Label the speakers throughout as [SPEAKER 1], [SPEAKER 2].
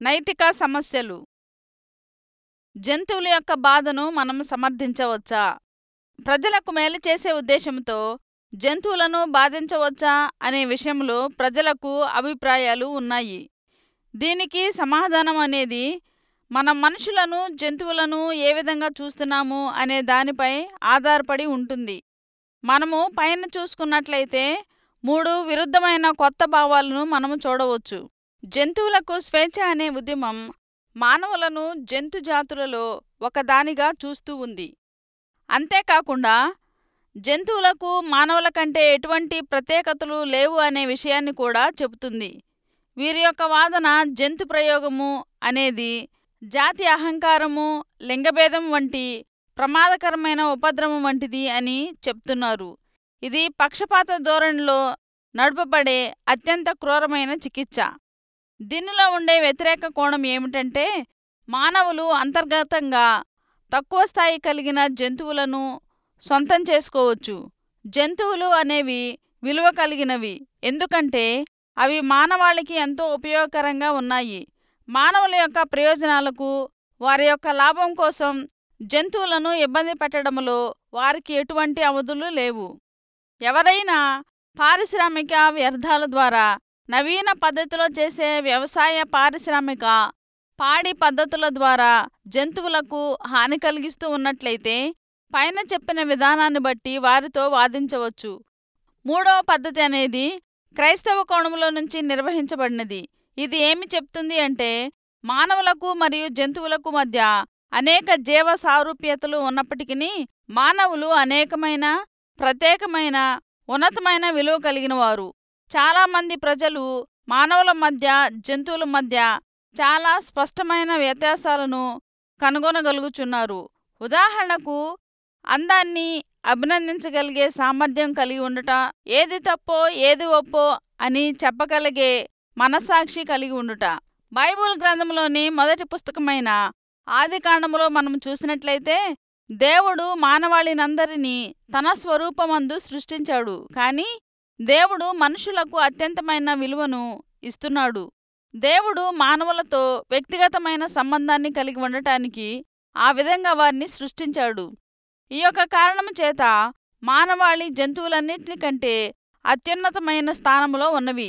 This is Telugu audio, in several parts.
[SPEAKER 1] నైతిక సమస్యలు జంతువుల యొక్క బాధను మనం సమర్థించవచ్చా ప్రజలకు మేలు చేసే ఉద్దేశంతో జంతువులను బాధించవచ్చా అనే విషయంలో ప్రజలకు అభిప్రాయాలు ఉన్నాయి దీనికి సమాధానం అనేది మనం మనుషులను జంతువులను ఏ విధంగా చూస్తున్నాము అనే దానిపై ఆధారపడి ఉంటుంది మనము పైన చూసుకున్నట్లయితే మూడు విరుద్ధమైన కొత్త భావాలను మనము చూడవచ్చు జంతువులకు స్వేచ్ఛ అనే ఉద్యమం మానవులను జంతు జాతులలో ఒకదానిగా చూస్తూ ఉంది అంతేకాకుండా జంతువులకు మానవుల కంటే ఎటువంటి ప్రత్యేకతలు లేవు అనే విషయాన్ని కూడా చెబుతుంది వీరి యొక్క వాదన జంతు ప్రయోగము అనేది జాతి అహంకారము లింగభేదం వంటి ప్రమాదకరమైన ఉపద్రవం వంటిది అని చెప్తున్నారు ఇది పక్షపాత ధోరణిలో నడపబడే అత్యంత క్రూరమైన చికిత్స దీనిలో ఉండే వ్యతిరేక కోణం ఏమిటంటే మానవులు అంతర్గతంగా తక్కువ స్థాయి కలిగిన జంతువులను సొంతం చేసుకోవచ్చు జంతువులు అనేవి విలువ కలిగినవి ఎందుకంటే అవి మానవాళికి ఎంతో ఉపయోగకరంగా ఉన్నాయి మానవుల యొక్క ప్రయోజనాలకు వారి యొక్క లాభం కోసం జంతువులను ఇబ్బంది పెట్టడంలో వారికి ఎటువంటి అవధులు లేవు ఎవరైనా పారిశ్రామిక వ్యర్థాల ద్వారా నవీన పద్ధతిలో చేసే వ్యవసాయ పారిశ్రామిక పాడి పద్ధతుల ద్వారా జంతువులకు హాని కలిగిస్తూ ఉన్నట్లయితే పైన చెప్పిన విధానాన్ని బట్టి వారితో వాదించవచ్చు మూడవ పద్ధతి అనేది క్రైస్తవ కోణంలో నుంచి నిర్వహించబడినది ఇది ఏమి చెప్తుంది అంటే మానవులకు మరియు జంతువులకు మధ్య అనేక జీవ సారూప్యతలు ఉన్నప్పటికీ మానవులు అనేకమైన ప్రత్యేకమైన ఉన్నతమైన విలువ కలిగిన వారు చాలామంది ప్రజలు మానవుల మధ్య జంతువుల మధ్య చాలా స్పష్టమైన వ్యత్యాసాలను కనుగొనగలుగుచున్నారు ఉదాహరణకు అందాన్ని అభినందించగలిగే సామర్థ్యం కలిగి ఉండట ఏది తప్పో ఏది ఒప్పో అని చెప్పగలిగే మనస్సాక్షి కలిగి ఉండుట బైబుల్ గ్రంథంలోని మొదటి పుస్తకమైన ఆదికాండములో మనం చూసినట్లయితే దేవుడు మానవాళినందరినీ తన స్వరూపమందు సృష్టించాడు కాని దేవుడు మనుషులకు అత్యంతమైన విలువను ఇస్తున్నాడు దేవుడు మానవులతో వ్యక్తిగతమైన సంబంధాన్ని కలిగి ఉండటానికి ఆ విధంగా వారిని సృష్టించాడు ఈ యొక్క కారణము చేత మానవాళి జంతువులన్నింటి కంటే అత్యున్నతమైన స్థానములో ఉన్నవి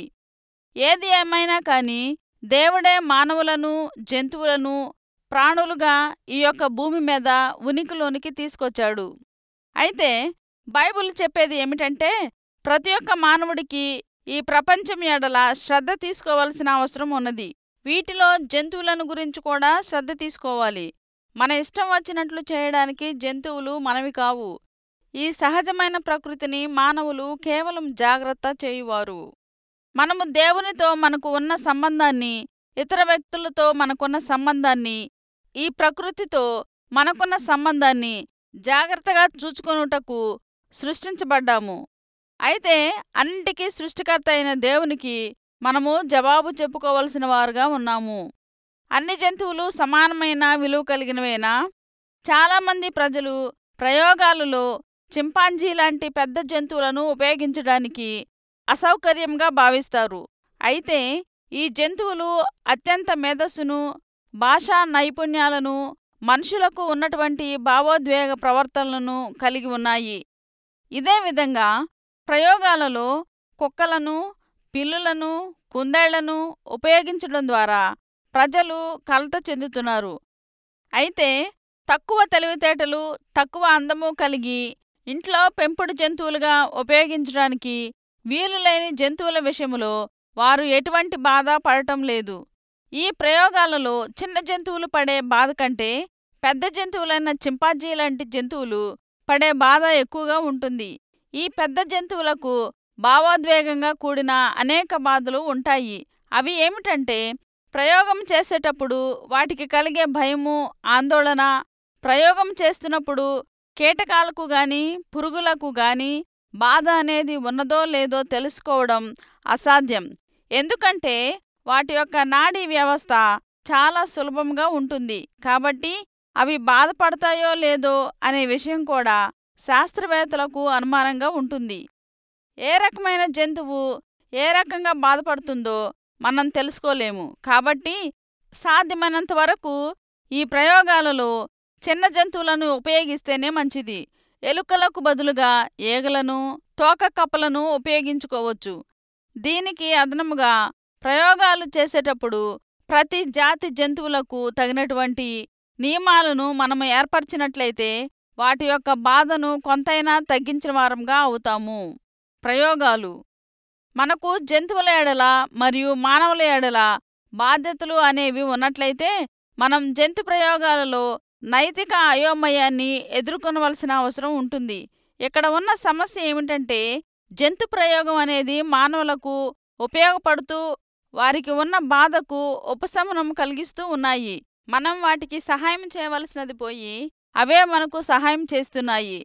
[SPEAKER 1] ఏది ఏమైనా కాని దేవుడే మానవులను జంతువులను ప్రాణులుగా ఈ యొక్క భూమి మీద ఉనికిలోనికి తీసుకొచ్చాడు అయితే బైబుల్ చెప్పేది ఏమిటంటే ప్రతి ఒక్క మానవుడికి ఈ ప్రపంచం ఎడల శ్రద్ధ తీసుకోవాల్సిన అవసరం ఉన్నది వీటిలో జంతువులను గురించి కూడా శ్రద్ధ తీసుకోవాలి మన ఇష్టం వచ్చినట్లు చేయడానికి జంతువులు మనవి కావు ఈ సహజమైన ప్రకృతిని మానవులు కేవలం జాగ్రత్త చేయువారు మనము దేవునితో మనకు ఉన్న సంబంధాన్ని ఇతర వ్యక్తులతో మనకున్న సంబంధాన్ని ఈ ప్రకృతితో మనకున్న సంబంధాన్ని జాగ్రత్తగా చూచుకొనుటకు సృష్టించబడ్డాము అయితే అన్నింటికీ సృష్టికర్త అయిన దేవునికి మనము జవాబు చెప్పుకోవలసిన వారుగా ఉన్నాము అన్ని జంతువులు సమానమైన విలువ కలిగినవేనా చాలామంది ప్రజలు ప్రయోగాలలో చింపాంజీ లాంటి పెద్ద జంతువులను ఉపయోగించడానికి అసౌకర్యంగా భావిస్తారు అయితే ఈ జంతువులు అత్యంత మేధస్సును భాషా నైపుణ్యాలను మనుషులకు ఉన్నటువంటి భావోద్వేగ ప్రవర్తనలను కలిగి ఉన్నాయి ఇదే విధంగా ప్రయోగాలలో కుక్కలను పిల్లులను కుందేళ్లను ఉపయోగించడం ద్వారా ప్రజలు కలత చెందుతున్నారు అయితే తక్కువ తెలివితేటలు తక్కువ అందము కలిగి ఇంట్లో పెంపుడు జంతువులుగా ఉపయోగించడానికి వీలు లేని జంతువుల విషయంలో వారు ఎటువంటి బాధ పడటం లేదు ఈ ప్రయోగాలలో చిన్న జంతువులు పడే బాధ కంటే పెద్ద జంతువులైన చింపాజీ లాంటి జంతువులు పడే బాధ ఎక్కువగా ఉంటుంది ఈ పెద్ద జంతువులకు భావోద్వేగంగా కూడిన అనేక బాధలు ఉంటాయి అవి ఏమిటంటే ప్రయోగం చేసేటప్పుడు వాటికి కలిగే భయము ఆందోళన ప్రయోగం చేస్తున్నప్పుడు కీటకాలకు గాని పురుగులకు గాని బాధ అనేది ఉన్నదో లేదో తెలుసుకోవడం అసాధ్యం ఎందుకంటే వాటి యొక్క నాడీ వ్యవస్థ చాలా సులభంగా ఉంటుంది కాబట్టి అవి బాధపడతాయో లేదో అనే విషయం కూడా శాస్త్రవేత్తలకు అనుమానంగా ఉంటుంది ఏ రకమైన జంతువు ఏ రకంగా బాధపడుతుందో మనం తెలుసుకోలేము కాబట్టి సాధ్యమైనంత వరకు ఈ ప్రయోగాలలో చిన్న జంతువులను ఉపయోగిస్తేనే మంచిది ఎలుకలకు బదులుగా ఈగలను తోక కప్పలను ఉపయోగించుకోవచ్చు దీనికి అదనముగా ప్రయోగాలు చేసేటప్పుడు ప్రతి జాతి జంతువులకు తగినటువంటి నియమాలను మనము ఏర్పరిచినట్లయితే వాటి యొక్క బాధను కొంతైనా తగ్గించిన వారంగా అవుతాము ప్రయోగాలు మనకు జంతువుల ఎడల మరియు మానవుల ఎడల బాధ్యతలు అనేవి ఉన్నట్లయితే మనం జంతు ప్రయోగాలలో నైతిక అయోమయాన్ని ఎదుర్కొనవలసిన అవసరం ఉంటుంది ఇక్కడ ఉన్న సమస్య ఏమిటంటే జంతు ప్రయోగం అనేది మానవులకు ఉపయోగపడుతూ వారికి ఉన్న బాధకు ఉపశమనం కలిగిస్తూ ఉన్నాయి మనం వాటికి సహాయం చేయవలసినది పోయి అవే మనకు సహాయం చేస్తున్నాయి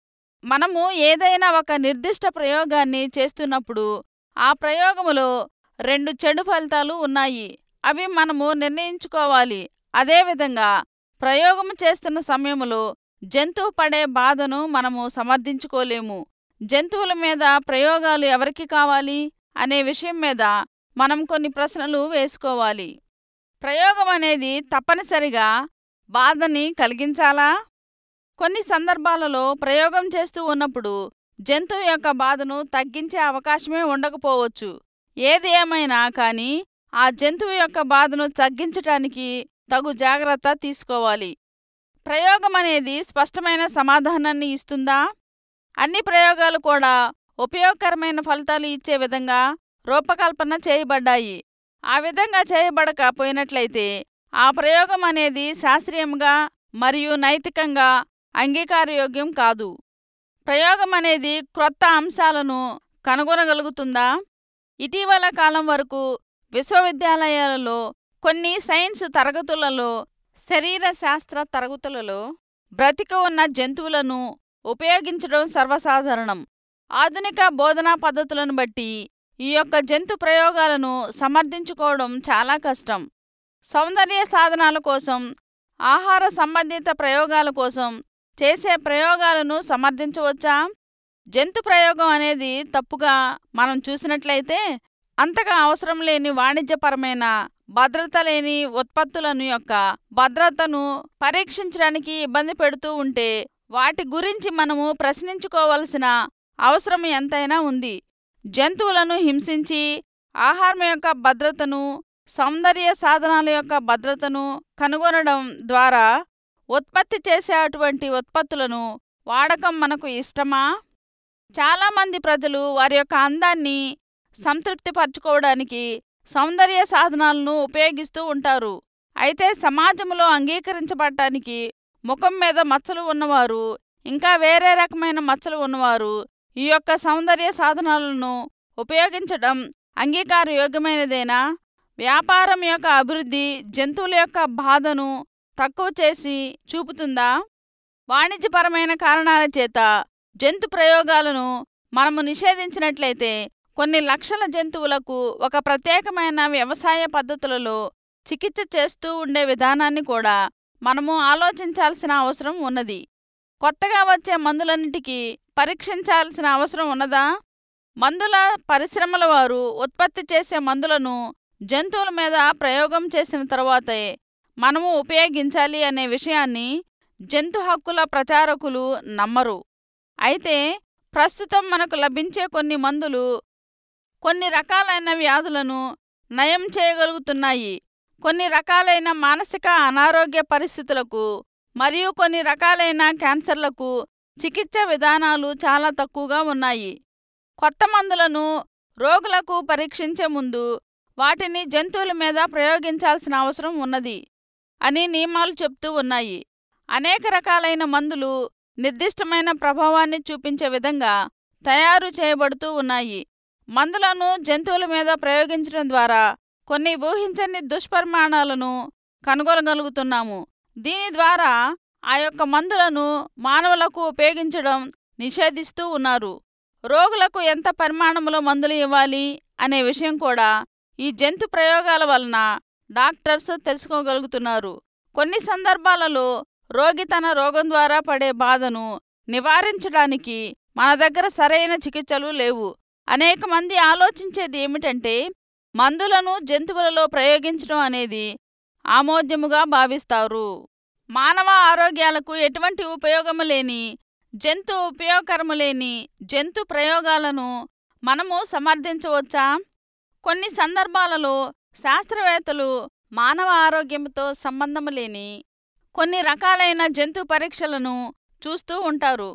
[SPEAKER 1] మనము ఏదైనా ఒక నిర్దిష్ట ప్రయోగాన్ని చేస్తున్నప్పుడు ఆ ప్రయోగములో రెండు చెడు ఫలితాలు ఉన్నాయి అవి మనము నిర్ణయించుకోవాలి అదేవిధంగా ప్రయోగం చేస్తున్న సమయంలో జంతువు పడే బాధను మనము సమర్థించుకోలేము జంతువుల మీద ప్రయోగాలు ఎవరికి కావాలి అనే విషయం మీద మనం కొన్ని ప్రశ్నలు వేసుకోవాలి ప్రయోగం అనేది తప్పనిసరిగా బాధని కలిగించాలా కొన్ని సందర్భాలలో ప్రయోగం చేస్తూ ఉన్నప్పుడు జంతువు యొక్క బాధను తగ్గించే అవకాశమే ఉండకపోవచ్చు ఏది ఏమైనా కానీ ఆ జంతువు యొక్క బాధను తగ్గించటానికి తగు జాగ్రత్త తీసుకోవాలి ప్రయోగం అనేది స్పష్టమైన సమాధానాన్ని ఇస్తుందా అన్ని ప్రయోగాలు కూడా ఉపయోగకరమైన ఫలితాలు ఇచ్చే విధంగా రూపకల్పన చేయబడ్డాయి ఆ విధంగా చేయబడకపోయినట్లయితే ఆ ప్రయోగం అనేది శాస్త్రీయంగా మరియు నైతికంగా అంగీకారయోగ్యం కాదు ప్రయోగం అనేది క్రొత్త అంశాలను కనుగొనగలుగుతుందా ఇటీవల కాలం వరకు విశ్వవిద్యాలయాలలో కొన్ని సైన్స్ తరగతులలో శరీర శాస్త్ర తరగతులలో బ్రతికి ఉన్న జంతువులను ఉపయోగించడం సర్వసాధారణం ఆధునిక బోధనా పద్ధతులను బట్టి ఈ యొక్క జంతు ప్రయోగాలను సమర్థించుకోవడం చాలా కష్టం సౌందర్య సాధనాల కోసం ఆహార సంబంధిత ప్రయోగాల కోసం చేసే ప్రయోగాలను సమర్థించవచ్చా జంతు ప్రయోగం అనేది తప్పుగా మనం చూసినట్లయితే అంతగా అవసరం లేని వాణిజ్యపరమైన భద్రత లేని ఉత్పత్తులను యొక్క భద్రతను పరీక్షించడానికి ఇబ్బంది పెడుతూ ఉంటే వాటి గురించి మనము ప్రశ్నించుకోవలసిన అవసరం ఎంతైనా ఉంది జంతువులను హింసించి ఆహారం యొక్క భద్రతను సౌందర్య సాధనాల యొక్క భద్రతను కనుగొనడం ద్వారా ఉత్పత్తి చేసే అటువంటి ఉత్పత్తులను వాడకం మనకు ఇష్టమా చాలామంది ప్రజలు వారి యొక్క అందాన్ని సంతృప్తిపరచుకోవడానికి సౌందర్య సాధనాలను ఉపయోగిస్తూ ఉంటారు అయితే సమాజంలో అంగీకరించబడటానికి ముఖం మీద మచ్చలు ఉన్నవారు ఇంకా వేరే రకమైన మచ్చలు ఉన్నవారు ఈ యొక్క సౌందర్య సాధనాలను ఉపయోగించడం అంగీకారయోగ్యమైనదేనా వ్యాపారం యొక్క అభివృద్ధి జంతువుల యొక్క బాధను తక్కువ చేసి చూపుతుందా వాణిజ్యపరమైన కారణాల చేత జంతు ప్రయోగాలను మనము నిషేధించినట్లయితే కొన్ని లక్షల జంతువులకు ఒక ప్రత్యేకమైన వ్యవసాయ పద్ధతులలో చికిత్స చేస్తూ ఉండే విధానాన్ని కూడా మనము ఆలోచించాల్సిన అవసరం ఉన్నది కొత్తగా వచ్చే మందులన్నిటికీ పరీక్షించాల్సిన అవసరం ఉన్నదా మందుల పరిశ్రమల వారు ఉత్పత్తి చేసే మందులను జంతువుల మీద ప్రయోగం చేసిన తర్వాతే మనము ఉపయోగించాలి అనే విషయాన్ని జంతు హక్కుల ప్రచారకులు నమ్మరు అయితే ప్రస్తుతం మనకు లభించే కొన్ని మందులు కొన్ని రకాలైన వ్యాధులను నయం చేయగలుగుతున్నాయి కొన్ని రకాలైన మానసిక అనారోగ్య పరిస్థితులకు మరియు కొన్ని రకాలైన క్యాన్సర్లకు చికిత్స విధానాలు చాలా తక్కువగా ఉన్నాయి కొత్త మందులను రోగులకు పరీక్షించే ముందు వాటిని జంతువుల మీద ప్రయోగించాల్సిన అవసరం ఉన్నది అని నియమాలు చెప్తూ ఉన్నాయి అనేక రకాలైన మందులు నిర్దిష్టమైన ప్రభావాన్ని చూపించే విధంగా తయారు చేయబడుతూ ఉన్నాయి మందులను జంతువుల మీద ప్రయోగించడం ద్వారా కొన్ని ఊహించని దుష్పరిమాణాలను కనుగొనగలుగుతున్నాము దీని ద్వారా ఆ యొక్క మందులను మానవులకు ఉపయోగించడం నిషేధిస్తూ ఉన్నారు రోగులకు ఎంత పరిమాణంలో మందులు ఇవ్వాలి అనే విషయం కూడా ఈ జంతు ప్రయోగాల వలన డాక్టర్స్ తెలుసుకోగలుగుతున్నారు కొన్ని సందర్భాలలో రోగి తన రోగం ద్వారా పడే బాధను నివారించడానికి మన దగ్గర సరైన చికిత్సలు లేవు అనేక మంది ఆలోచించేది ఏమిటంటే మందులను జంతువులలో ప్రయోగించడం అనేది ఆమోద్యముగా భావిస్తారు మానవ ఆరోగ్యాలకు ఎటువంటి ఉపయోగము లేని జంతు ఉపయోగకరము లేని జంతు ప్రయోగాలను మనము సమర్థించవచ్చా కొన్ని సందర్భాలలో శాస్త్రవేత్తలు మానవ ఆరోగ్యంతో సంబంధము లేని కొన్ని రకాలైన జంతు పరీక్షలను చూస్తూ ఉంటారు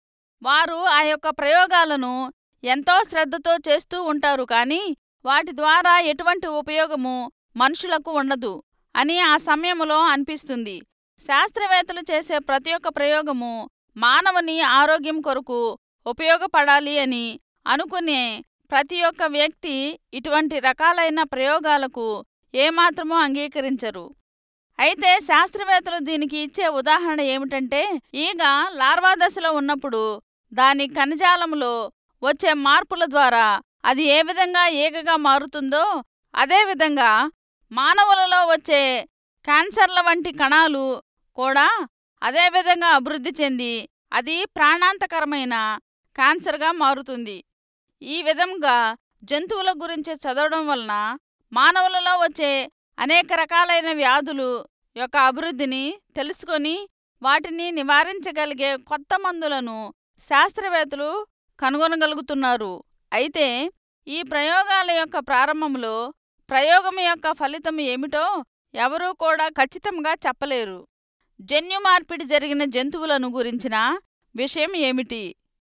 [SPEAKER 1] వారు ఆ యొక్క ప్రయోగాలను ఎంతో శ్రద్ధతో చేస్తూ ఉంటారు కానీ వాటి ద్వారా ఎటువంటి ఉపయోగము మనుషులకు ఉండదు అని ఆ సమయంలో అనిపిస్తుంది శాస్త్రవేత్తలు చేసే ప్రతి ఒక్క ప్రయోగము మానవుని ఆరోగ్యం కొరకు ఉపయోగపడాలి అని అనుకునే ప్రతి ఒక్క వ్యక్తి ఇటువంటి రకాలైన ప్రయోగాలకు ఏమాత్రమూ అంగీకరించరు అయితే శాస్త్రవేత్తలు దీనికి ఇచ్చే ఉదాహరణ ఏమిటంటే ఈగ లార్వా దశలో ఉన్నప్పుడు దాని కణజాలంలో వచ్చే మార్పుల ద్వారా అది ఏ విధంగా ఈగగా మారుతుందో అదేవిధంగా మానవులలో వచ్చే క్యాన్సర్ల వంటి కణాలు కూడా అదేవిధంగా అభివృద్ధి చెంది అది ప్రాణాంతకరమైన క్యాన్సర్గా మారుతుంది ఈ విధంగా జంతువుల గురించి చదవడం వలన మానవులలో వచ్చే అనేక రకాలైన వ్యాధులు యొక్క అభివృద్ధిని తెలుసుకొని వాటిని నివారించగలిగే కొత్త మందులను శాస్త్రవేత్తలు కనుగొనగలుగుతున్నారు అయితే ఈ ప్రయోగాల యొక్క ప్రారంభంలో ప్రయోగం యొక్క ఫలితం ఏమిటో ఎవరూ కూడా ఖచ్చితంగా చెప్పలేరు జన్యు మార్పిడి జరిగిన జంతువులను గురించిన విషయం ఏమిటి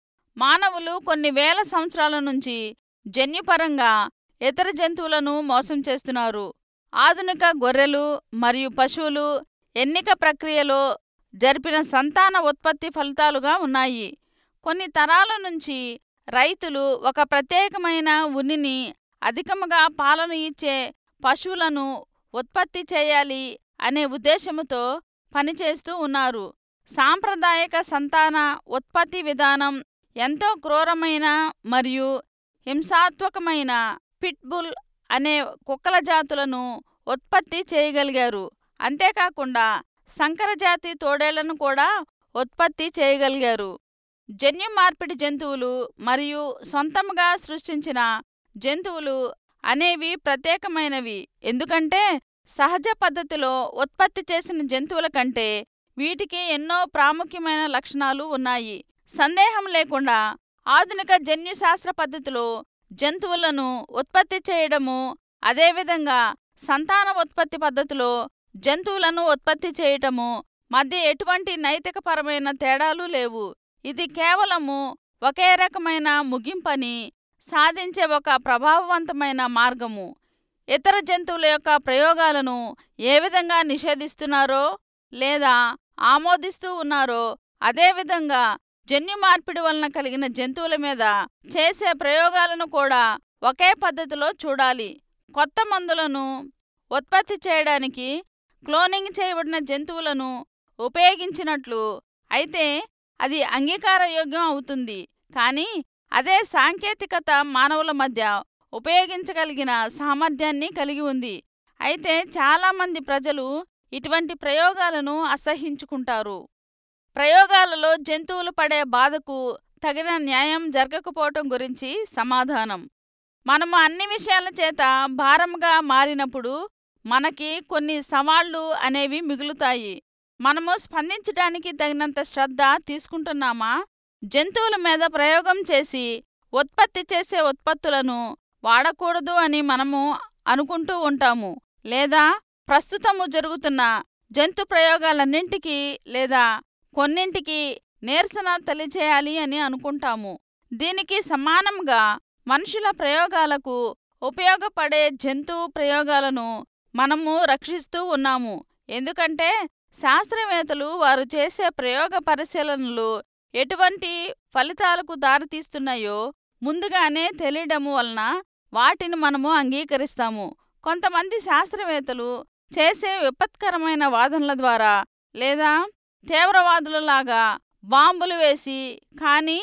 [SPEAKER 1] మానవులు కొన్ని వేల సంవత్సరాల నుంచి జన్యుపరంగా ఇతర జంతువులను మోసం చేస్తున్నారు ఆధునిక గొర్రెలు మరియు పశువులు ఎన్నిక ప్రక్రియలో జరిపిన సంతాన ఉత్పత్తి ఫలితాలుగా ఉన్నాయి కొన్ని తరాల నుంచి రైతులు ఒక ప్రత్యేకమైన ఉనిని అధికముగా పాలను ఇచ్చే పశువులను ఉత్పత్తి చేయాలి అనే ఉద్దేశముతో పనిచేస్తూ ఉన్నారు సాంప్రదాయక సంతాన ఉత్పత్తి విధానం ఎంతో క్రూరమైన మరియు హింసాత్మకమైన పిట్బుల్ అనే కుక్కల జాతులను ఉత్పత్తి చేయగలిగారు అంతేకాకుండా సంకరజాతి తోడేళ్లను కూడా ఉత్పత్తి చేయగలిగారు జన్యు మార్పిడి జంతువులు మరియు సొంతంగా సృష్టించిన జంతువులు అనేవి ప్రత్యేకమైనవి ఎందుకంటే సహజ పద్ధతిలో ఉత్పత్తి చేసిన జంతువుల కంటే వీటికి ఎన్నో ప్రాముఖ్యమైన లక్షణాలు ఉన్నాయి సందేహం లేకుండా ఆధునిక జన్యు శాస్త్ర పద్ధతిలో జంతువులను ఉత్పత్తి చేయడము అదేవిధంగా సంతాన ఉత్పత్తి పద్ధతిలో జంతువులను ఉత్పత్తి చేయటము మధ్య ఎటువంటి నైతికపరమైన తేడాలు లేవు ఇది కేవలము ఒకే రకమైన ముగింపని సాధించే ఒక ప్రభావవంతమైన మార్గము ఇతర జంతువుల యొక్క ప్రయోగాలను ఏ విధంగా నిషేధిస్తున్నారో లేదా ఆమోదిస్తూ ఉన్నారో అదేవిధంగా జన్యు మార్పిడి వలన కలిగిన జంతువుల మీద చేసే ప్రయోగాలను కూడా ఒకే పద్ధతిలో చూడాలి కొత్త మందులను ఉత్పత్తి చేయడానికి క్లోనింగ్ చేయబడిన జంతువులను ఉపయోగించినట్లు అయితే అది అంగీకారయోగ్యం అవుతుంది కానీ అదే సాంకేతికత మానవుల మధ్య ఉపయోగించగలిగిన సామర్థ్యాన్ని కలిగి ఉంది అయితే చాలామంది ప్రజలు ఇటువంటి ప్రయోగాలను అసహించుకుంటారు ప్రయోగాలలో జంతువులు పడే బాధకు తగిన న్యాయం జరగకపోవటం గురించి సమాధానం మనము అన్ని విషయాల చేత భారంగా మారినప్పుడు మనకి కొన్ని సవాళ్లు అనేవి మిగులుతాయి మనము స్పందించడానికి తగినంత శ్రద్ధ తీసుకుంటున్నామా జంతువుల మీద ప్రయోగం చేసి ఉత్పత్తి చేసే ఉత్పత్తులను వాడకూడదు అని మనము అనుకుంటూ ఉంటాము లేదా ప్రస్తుతము జరుగుతున్న జంతు ప్రయోగాలన్నింటికీ లేదా కొన్నింటికి నిరసన తెలియచేయాలి అని అనుకుంటాము దీనికి సమానంగా మనుషుల ప్రయోగాలకు ఉపయోగపడే జంతువు ప్రయోగాలను మనము రక్షిస్తూ ఉన్నాము ఎందుకంటే శాస్త్రవేత్తలు వారు చేసే ప్రయోగ పరిశీలనలు ఎటువంటి ఫలితాలకు దారితీస్తున్నాయో ముందుగానే తెలియడము వలన వాటిని మనము అంగీకరిస్తాము కొంతమంది శాస్త్రవేత్తలు చేసే విపత్కరమైన వాదనల ద్వారా లేదా తీవ్రవాదులలాగా బాంబులు వేసి కానీ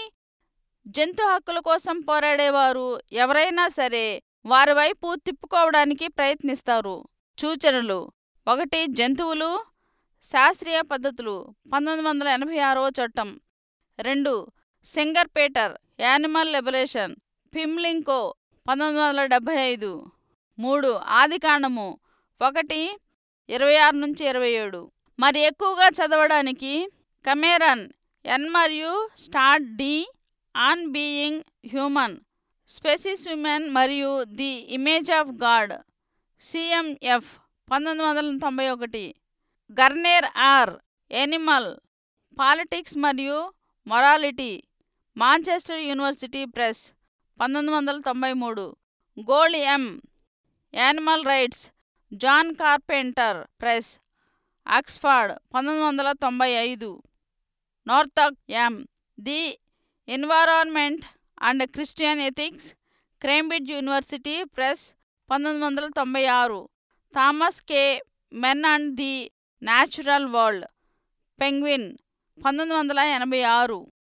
[SPEAKER 1] జంతు హక్కుల కోసం పోరాడేవారు ఎవరైనా సరే వారి వైపు తిప్పుకోవడానికి ప్రయత్నిస్తారు సూచనలు ఒకటి జంతువులు శాస్త్రీయ పద్ధతులు పంతొమ్మిది వందల ఎనభై ఆరవ చట్టం రెండు Singer Peter Animal Liberation Pimlico పంతొమ్మిది వందల డెబ్భై ఐదు మూడు ఆదికాండము ఒకటి ఇరవై ఆరు నుంచి ఇరవై ఏడు మరి ఎక్కువగా చదవడానికి కమేరన్ ఎన్ మరియు start D on being human species women మరియు the image of God CMF పంతొమ్మిది వందల తొంభై ఒకటి గర్నేర్ ఆర్ ఎనిమల్ పాలిటిక్స్ మరియు మొరాలిటీ మాంచెస్టర్ యూనివర్సిటీ ప్రెస్ పంతొమ్మిది వందల తొంభై మూడు Gold M animal rights John Carpenter Press Oxford పంతొమ్మిది వందల తొంభై ఐదు Northcott M the environment and Christian ethics Cambridge University Press పంతొమ్మిది వందల తొంభై ఆరు Thomas K men and the natural world Penguin పంతొమ్మిది వందల ఎనభై ఆరు